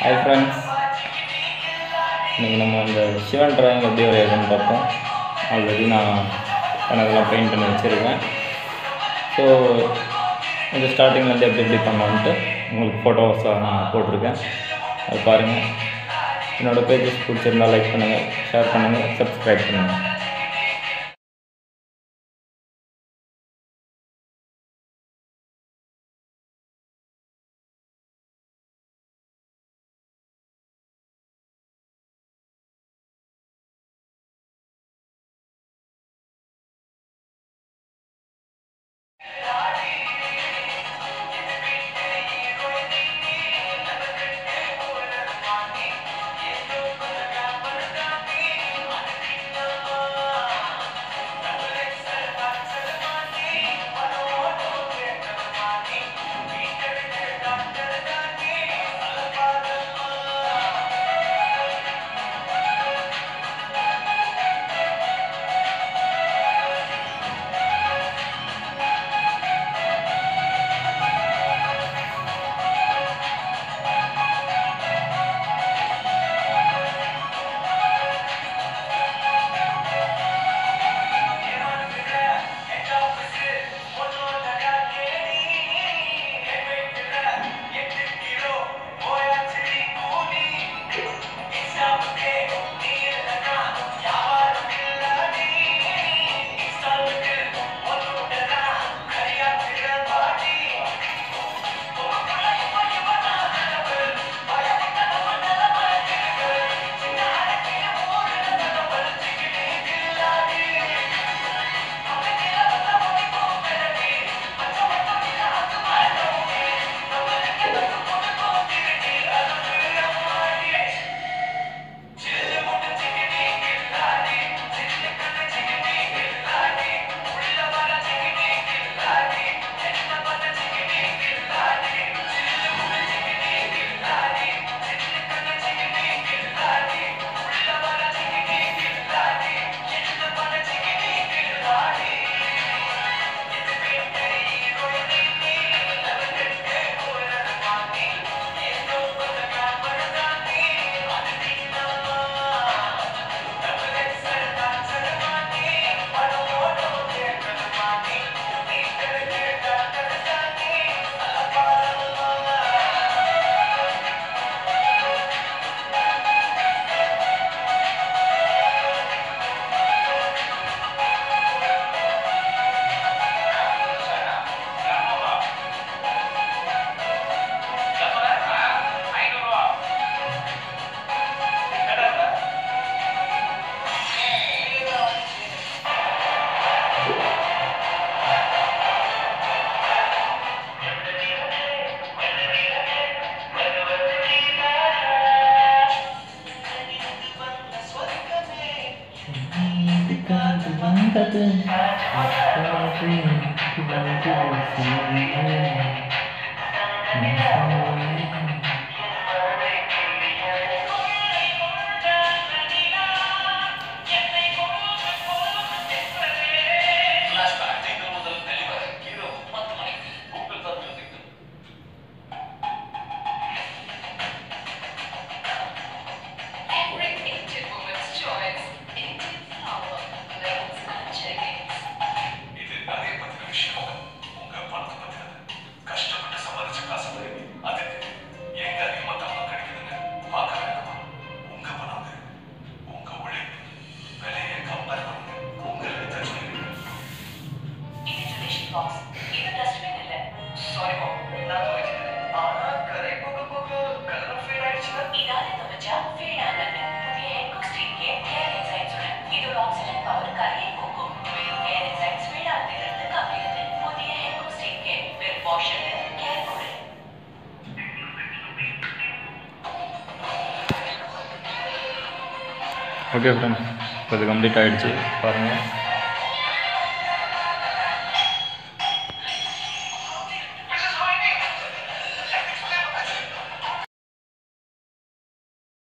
Hi friends இன்றைக்கி நம்ம இந்த சிவன் டிராயிங் எப்படி வரையுதுன்னு பார்ப்போம் ஆல்ரெடி நான் கணக்கெல்லாம் பெயிண்ட் பண்ணி வச்சுருக்கேன் ஸோ இது ஸ்டார்டிங்லேருந்து எப்படி எப்படி பண்ணலான்ட்டு உங்களுக்கு ஃபோட்டோஸாக நான் போட்டிருக்கேன் அது பாருங்கள் என்னோடய பேஜஸ் பிடிச்சிருந்தா லைக் பண்ணுங்கள் ஷேர் பண்ணுங்கள் சப்ஸ்கிரைப் பண்ணுங்கள் Every Indian woman's choice. Indian flower, lace and jeggings. இது நிறைய பத்தின விஷயம் உங்க பணத்தை பத்தினது கஷ்டப்பட்டு சம்பாதிச்ச காசு அதுக்கு எங்க அதிகமா தங்கம் கிடைக்குதுன்னு பார்க்க வேண்டாமா உங்க பணம் உங்க உழைப்பு விலையை கம்பேர் பண்ணுங்க உங்களுக்கு தெரிஞ்சுங்க இது donation box. இது dustbin இல்ல. Sorry mom, நான் துவைச்சிட்டேன். ஆனா கரை போக போக colour fade ஆயிடுச்சுன்னா? இதால துவைச்சா fade ஆகாது. புதிய Eco Street Care Hair Insights உடன் இதோட oxygen power கரையை போக்கும். மேலும் hair insights fade ஆகுறதிலிருந்து காப்பீடுது. புதிய Eco Street Care வெறும் wash இல்ல, care கூட. ஓகே ஃப்ரெண்ட்ஸ் இப்போ இது கம்ப்ளீட் ஆகிடுச்சு பாருங்கள்